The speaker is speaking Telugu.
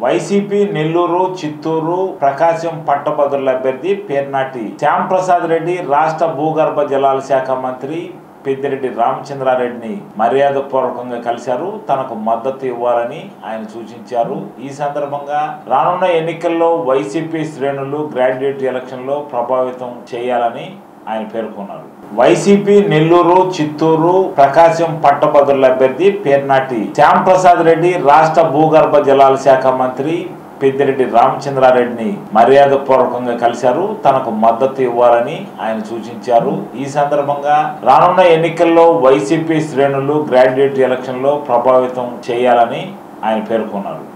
వైసీపీ నెల్లూరు చిత్తూరు ప్రకాశం పట్టభద్రుల అభ్యర్థి పేర్నాటి శ్యామ్ ప్రసాద్ రెడ్డి రాష్ట్ర భూగర్భ జలాల శాఖ మంత్రి పెద్దిరెడ్డి రామచంద్రారెడ్డిని మర్యాద పూర్వకంగా కలిశారు తనకు మద్దతు ఇవ్వాలని ఆయన సూచించారు ఈ సందర్భంగా రానున్న ఎన్నికల్లో వైసీపీ శ్రేణులు గ్రాడ్యుయేట్ ఎలక్షన్ లో ప్రభావితం చేయాలని ఆయన పేర్కొన్నారు వైసీపీ నెల్లూరు చిత్తూరు ప్రకాశం పట్టభద్రుల అభ్యర్థి పేర్నాటి శ్యామ్ ప్రసాద్ రెడ్డి రాష్ట్ర భూగర్భ జలాల శాఖ మంత్రి పెద్దిరెడ్డి రామచంద్రారెడ్డిని మర్యాద పూర్వకంగా కలిశారు తనకు మద్దతు ఇవ్వాలని ఆయన సూచించారు ఈ సందర్భంగా రానున్న ఎన్నికల్లో వైసీపీ శ్రేణులు గ్రాడ్యుయేట్ ఎలక్షన్ లో ప్రభావితం చేయాలని ఆయన పేర్కొన్నారు